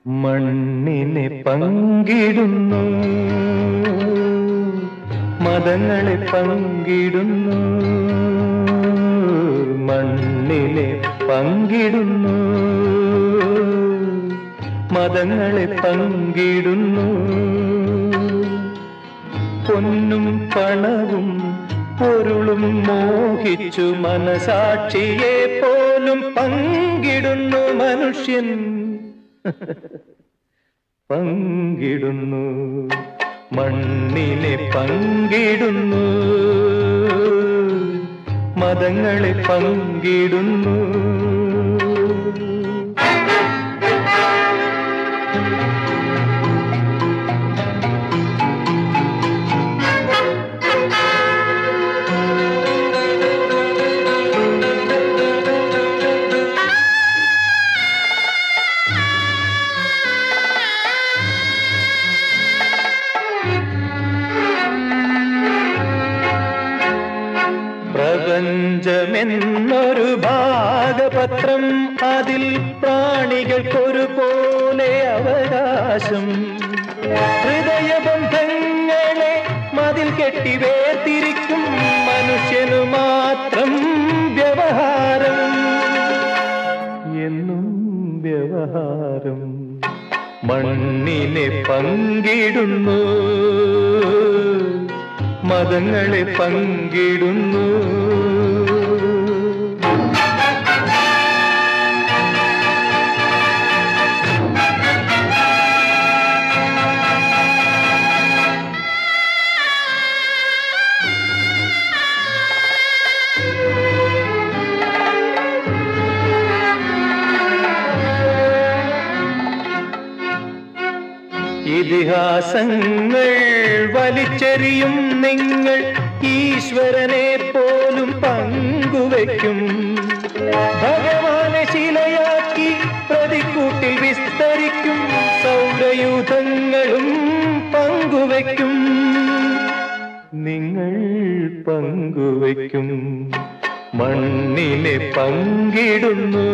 മണ്ണിനെ പങ്കിടുന്നു മതങ്ങളെ പങ്കിടുന്നു മണ്ണിനെ പങ്കിടുന്നു മതങ്ങളെ പങ്കിടുന്നു പൊന്നും പണവും പൊരുളും മോഹിച്ചു മനസാക്ഷിയെ പോലും പങ്കിടുന്നു മനുഷ്യൻ പങ്കിടുന്നു മണ്ണിനെ പങ്കിടുന്നു മതങ്ങളെ പങ്കിടുന്നു പ്രപഞ്ചമെന്നൊരു ഭാഗപത്രം അതിൽ പ്രാണികൾക്കൊരുപോലെ അവകാശം ഹൃദയബന്ധങ്ങളെ മതിൽ കെട്ടി വേർതിരിക്കും മനുഷ്യനു മാത്രം വ്യവഹാരം എന്നും വ്യവഹാരം മണ്ണിനെ പങ്കിടുന്നു മതങ്ങളെ പങ്കിടുന്നു ഇതിഹാസങ്ങൾ വലിച്ചെറിയും നിങ്ങൾ ഈശ്വരനെ പോലും പങ്കുവെക്കും ഭഗവാനെ ശിലയാക്കി പ്രതിക്കൂട്ടിൽ വിസ്തരിക്കും സൗരയൂഥങ്ങളും പങ്കുവെക്കും നിങ്ങൾ പങ്കുവെക്കും മണ്ണിനെ പങ്കിടുന്നു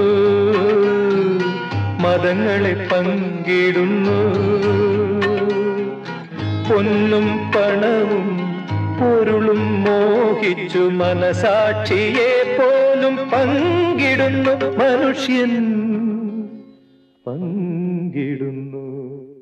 മതങ്ങളെ പങ്കിടുന്നു പൊന്നും പണവും പൊരുളും മോഹിച്ചു മനസാക്ഷിയെ പോലും പങ്കിടുന്നു മനുഷ്യൻ പങ്കിടുന്നു